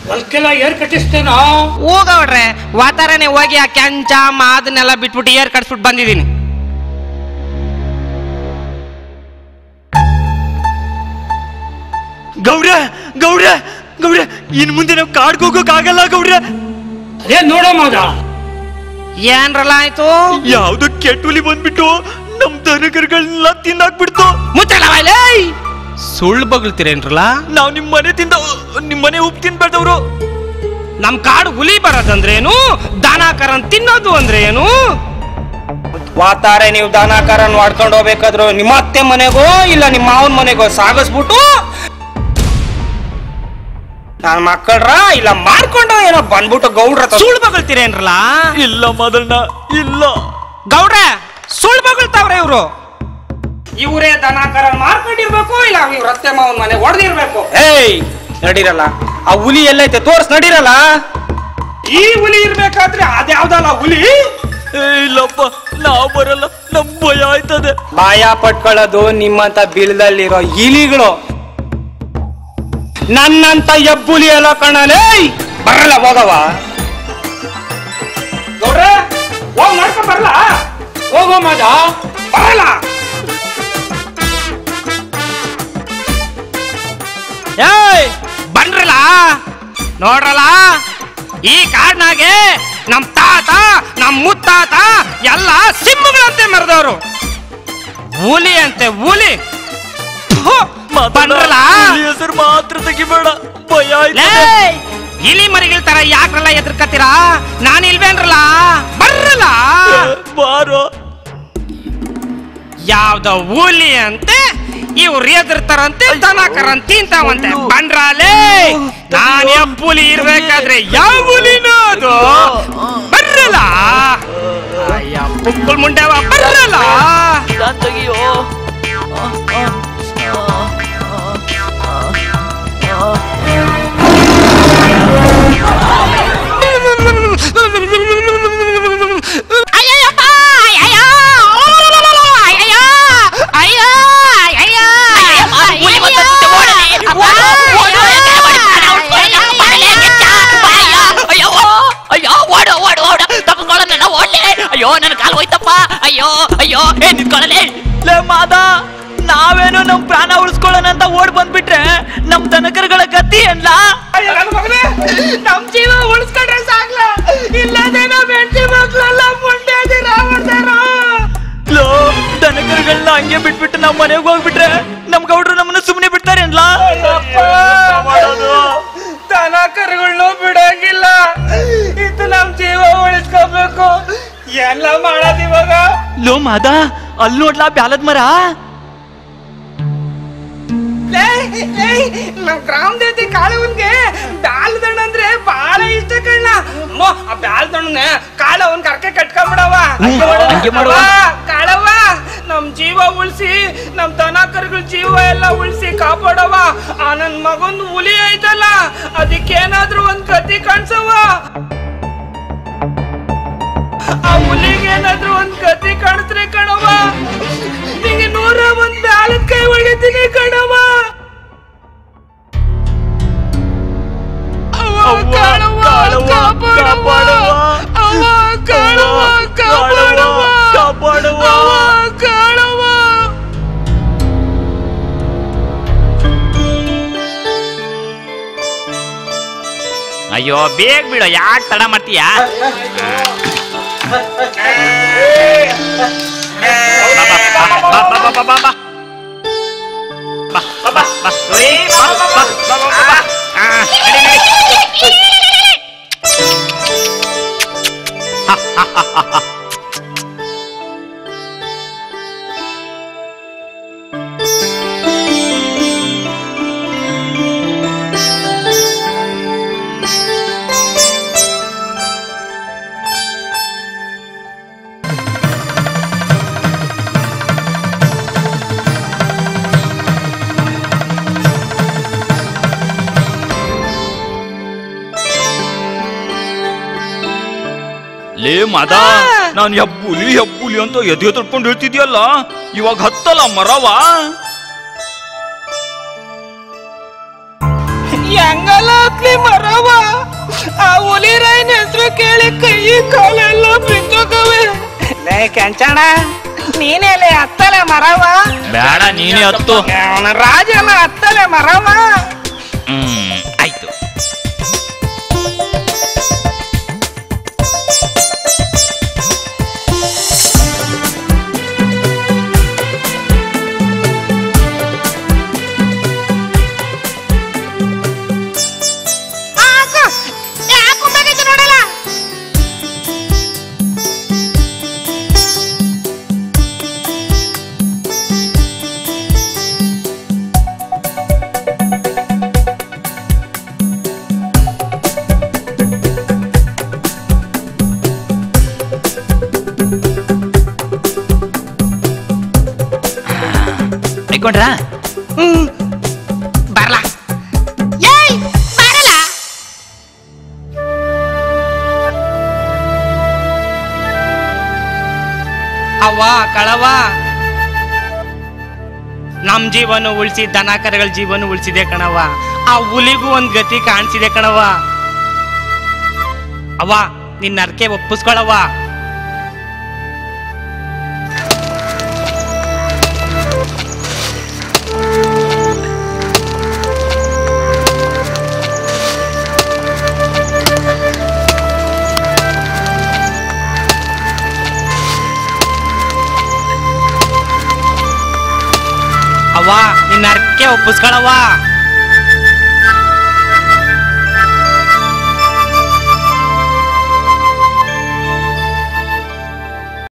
ಹೊಲ್ಕೆಲ್ಲ air ಕಟ್ಟಿಸ್ತೇನೋ ಹೋಗವ್ರೆ ವಾತಾರನೆ ಹೋಗಿ ಆ ಕೆಂಚ ಅದನ್ನೆಲ್ಲ ಬಿಟ್ಬಿಟ್ಟು ಏರ್ ಕಟ್ಸ್ಬಿಟ್ಟು ಬಂದಿದ್ದೀನಿ ಗೌಡ್ರ ಗೌಡ್ರ ಗೌಡ್ರ ಇನ್ ಮುಂದೆ ನಾವು ಕಾಡ್ಗೆ ಹೋಗೋಕ್ಕಾಗಲ್ಲ ಗೌಡ್ರ ಅದೇ ನೋಡೋ ಮಾದ ಏನ್ರಲ್ಲ ಆಯ್ತು ಯಾವ್ದು ಕೆಟ್ಟುಲಿ ಬಂದ್ಬಿಟ್ಟು ನಮ್ ದನಕರುಗಳನ್ನೆಲ್ಲ ತಿನ್ನಾಕ್ಬಿಡ್ತು ಮುಚ್ಚಳವಲೇ ಸುಳ್ಳು ಬಗ್ಳ್ತೀರೇನ್ರಲ್ಲ ನಾವ್ ನಿಮ್ ಮನೆ ತಿಂದ ನಿಮ್ ಮನೆ ಉಪ್ಪು ತಿನ್ಬೇಡ್ದವ್ರು ನಮ್ ಕಾಡು ಹುಲಿ ಬರೋದಂದ್ರೇನು ದನಾಕರನ್ ತಿನ್ನೋದು ಅಂದ್ರೆ ಏನು ವಾತಾರೆ ನೀವು ದನಾಕರನ್ ಮಾಡ್ಕೊಂಡು ಹೋಗ್ಬೇಕಾದ್ರು ನಿಮ್ಮ ಅತ್ತೆ ಮನೆಗೋ ಇಲ್ಲ ನಿಮ್ಮ ಮಾವನ ಮನೆಗೋ ಸಾಗಿಸ್ಬಿಟ್ಟು ನನ್ನ ಮಕ್ಕಳ್ರ ಇಲ್ಲ ಮಾಡ್ಕೊಂಡು ಏನೋ ಬಂದ್ಬಿಟ್ಟು ಗೌಡ್ರ ಸುಳ್ಳು ಬಗಳ್ತೀರೇನ್ರಲ್ಲ ಇಲ್ಲ ಮದಣ್ಣ ಇಲ್ಲ ಗೌಡ್ರ ಸುಳ್ಳು ಬಗಳ್ತಾವ್ರೆ ಇವ್ರು ಇವರೇ ದನಾಕರ ಮಾಡ್ಕೊಂಡಿರ್ಬೇಕು ಇಲ್ಲ ಇವ್ರ ಅತ್ತೆ ಮಾವನ ಮನೆ ಹೊಡೆದಿರ್ಬೇಕು ಏಯ್ ನಡೀರಲ್ಲ ಆ ಹುಲಿ ಎಲ್ಲೈತೆ ತೋರ್ಸ್ ನಡೀರಲ್ಲ ಈ ಹುಲಿ ಇರ್ಬೇಕಾದ್ರೆ ಅದ್ಯಾವ್ದಲ್ಲ ಹುಲಿ ಏ, ಇಲ್ಲಪ್ಪ ನಾವ್ ಬರಲ್ಲ ನಮ್ ಭಯ ಆಯ್ತದೆ ಭಯ ಪಟ್ಕೊಳ್ಳೋದು ನಿಮ್ಮಂತ ಬಿಲ್ದಲ್ಲಿರೋ ಇಲಿಗಳು ನನ್ನಂತ ಎಬ್ಬುಲಿ ಎಲ್ಲ ಕಣಲೇ ಬರಲ್ಲ ಹೋಗವ ಗೌಡ್ರೆ ಹೋಗ್ ಮಾಡ್ಕೊಂಡ್ ಬರಲ್ಲ ಹೋಗೋ ಮಾದ ಬರಲ್ಲ ಏಯ್ ಬನ್ರಲ್ಲ ನೋಡ್ರಲ್ಲ ಈ ಕಾಡ್ನಾಗೆ ನಮ್ ತಾತ ನಮ್ ಮುತ್ತಾತ ಎಲ್ಲ ಸಿಂಹಗಳಂತೆ ಮೆರೆದವರು ಹುಲಿ ಅಂತೆ ಹುಲಿ ಥು, ಬನ್ರಲ್ಲ ಹೆಸರು ಮಾತ್ರ ತೆಗಿಬೇಡ ಭಯ ಲೇ, ಆಯ್ತದೆ ಇಲಿ ಮರಿಗಳ ತರ ಯಾಕ್ರಲ್ಲ ಎದ್ರಕತ್ತೀರಾ ನಾನು ಇಲ್ವೇನ್ರಲ್ಲ ಬರ್ರಲ್ಲ ಬಾರೋ ಯಾವ್ದೋ ಹುಲಿ ಅಂತೆ ಇವ್ರು ಎದುರ್ತಾರಂತೆ ದನಕರನ್ ತಿಂತಾವಂತೆ ಬಂಡ್ರಾಲೇ ನಾನ್ ಎಬ್ಬುಲಿ ಇರ್ಬೇಕಾದ್ರೆ ಯಾವ ಹುಲಿನೋ ಅದು ಬರ್ರಲ್ಲ ಅಯ್ಯ ಪುಕ್ಕುಲ್ ಮುಂಡೆವ ಬರ್ರಲ್ಲ ನಾನ್ ತೆಗಿಯೋ ಅಯ್ಯಯ್ಯಪ್ಪ ಅಯ್ಯಯ್ಯೋ ಅಯ್ಯಯ್ಯೋ ಅಯ್ಯೋ ಅಯ್ಯಯ್ಯೋ ಹುಲಿ ಬಂದಂತೆ ಓಡಲಿ. ಓಡು, ಓಡು, ಎದೆ ಮಾಡಿ ಪ್ರಾಣ ಉಳ್ಕೊಳ್ಳಿ. ಬರಲೇ ಗಿಚ್ಚ. ಅಯ್ಯೋ, ಅಯ್ಯೋ, ಅಯ್ಯೋ, ಓಡು, ಓಡು, ಓಡು. ತಪ್ಪಿಸ್ಕೊಳ್ಳೋ ನನ್ನ ಓಡ್ಲಿ. ಅಯ್ಯೋ ನನ್ನ ಕಾಲು ಹೋಯ್ತಪ್ಪ ಅಯ್ಯೋ ಅಯ್ಯೋ ಏ ನಿಂತ್ಕೊಳ್ಳಲಿ ಲೇ ಮಾದ ನಾವೇನೋ ನಮ್ ಪ್ರಾಣ ಉಳಿಸ್ಕೊಳ್ಳೋಣ ಅಂತ ಓಡ್ ಬಂದ್ಬಿಟ್ರೆ ನಮ್ ದನಕರುಗಳ ಗತಿ ಅಲ್ಲ ನಮ್ ಜೀವ ಉಳಿಸ್ಕೊಂಡ್ರೆ ಸಾಕ್ಲ ಇಲ್ಲದೆ ನಾವ್ ಹೆಂಡತಿ ಮಕ್ಳೆಲ್ಲ ಮುಂದೆ ಹೊಡ್ದಾರೋ ಲೋ ದನಕರುಗಳನ್ನ ಹಂಗೆ ಬಿಟ್ಬಿಟ್ಟು ನಾವ್ ಮನೆಗೆ ಹೋಗ್ಬಿಟ್ರೆ ನಮ್ ಗೌಡ್ರು ನಮ್ಮನ್ನ ಸುಮ್ನೆ ಬಿಡ್ತಾರೆ ಅನ್ಲ ದನ ಕರುಗಳನ್ನು ಬಿಡಂಗಿಲ್ಲ ಇದು ನಮ್ ಜೀವ ಉಳಿಸ್ಕೋಬೇಕು ಎಲ್ಲ ಮಾಡೋದ್ ಇವಾಗ ಲೋ ಮಾದ ಅಲ್ಲಿ ನೋಡ್ಲಾ ಬ್ಯಾಲದ್ ಮರ ಲೇ, ಲೇ, ನಮ್ ಗ್ರಾಮ ದೇವತೆ ಕಾಳವನ್ಗೆ ಬ್ಯಾಲ್ದಣ್ಣ ಅಂದ್ರೆ ಬಹಳ ಇಷ್ಟ ಕಣ್ಣ ಅಮ್ಮ, ಆ ಬ್ಯಾಲ್ದಣ್ಣನ ಕಾಳವನ್ ಕರ್ಕೆ ಕಟ್ಕೊಂಡ್ಬಿಡವ ಹ್ಮ್, ಹಂಗೆ ಮಾಡುವ. ಕಾಳವ್ವ ನಮ್ ಜೀವ ಉಳಿಸಿ ನಮ್ ದನ ಕರುಗಳ ಜೀವ ಎಲ್ಲ ಉಳಿಸಿ ಕಾಪಾಡವ ಆ ನನ್ ಮಗನ್ ಹುಲಿ ಐತಲ್ಲ ಅದಕ್ಕೇನಾದ್ರೂ ಒಂದ್ ಗತಿ ಕಾಣ್ಸವ ಆ ಹುಲಿಗೆ ಏನಾದ್ರೂ ಒಂದ್ ಗತಿ ಕಾಣಿಸ್ರೆ ಕಣವ ನಿಂಗೆ ನೂರ ಒಂದ್ ಬ್ಯಾಲದ ಕೈ ಹೊಡಿತೀನಿ ಕಣವ ಅವ್ವ, ಅವ್ವ, ಕಾಳವ್ವ, ಕಾಳವ್ವ, ಕಾಪಾಡವ್ವ. ಕಾಪಾಡವ್ವ. ಅವ್ವ, ಕಾಳವ್ವ, ಅವ್ವ, ಕಾಪಾಡವ್ವ. ಕಾಪಾಡವ್ವ. ಅವ್ವ, ಕಾಳವ್ವ. ಅಯ್ಯೋ ಬೇಗ ಬಿಡು ಯಾಕೆ ತಡ ಮಾಡ್ತೀಯಾ ಲೇ ಮದ ನಾನ್ ಹೆಬ್ಬುಲಿ ಹೆಬ್ಬುಲಿ ಅಂತ ಎದೆ ತಡ್ಕೊಂಡು ಹೇಳ್ತಿದ್ಯಲ್ಲ ಇವಾಗ ಹತ್ತಲ್ಲ ಮರವ ಹೆಂಗಲ್ಲ ಹತ್ಲಿ ಮರವ ಕೇಳಿ ಕೈ ಕಾಲೆಲ್ಲ ಬಿದ್ದೋಗವೆ ಲೇ ಕೆಂಚಣ ನೀನೇಲೆ ಹತ್ತಲೆ ಮರವ ಬೇಡ ನೀನೇ ಹತ್ತು ಅವ್ನ ರಾಜನ ಹತ್ತಲೆ ಮರವ ಹ್ಮ್ ಆಯ್ತು ಆಯ್ಕೊಂಡ್ರಾ ಬರ್ಲಾ ಅವ್ವ ಕಳವ ನಮ್ ಜೀವನ ಉಳಿಸಿ ದನ ಕರಗಳ ಜೀವನ ಉಳಿಸಿದೆ ಕಣವ್ವ ಆ ಹುಲಿಗೂ ಒಂದ್ ಗತಿ ಕಾಣಿಸಿದೆ ಕಣವ್ವ ಅವ್ವ ನಿನ್ನ ಅರ್ಕೆ ಒಪ್ಪಿಸ್ಕೊಳವ್ವ ಅವ್ವ ನಿನ್ನ ಅರ್ಕೆ ಒಪ್ಪಿಸ್ಕೊಳವ್ವ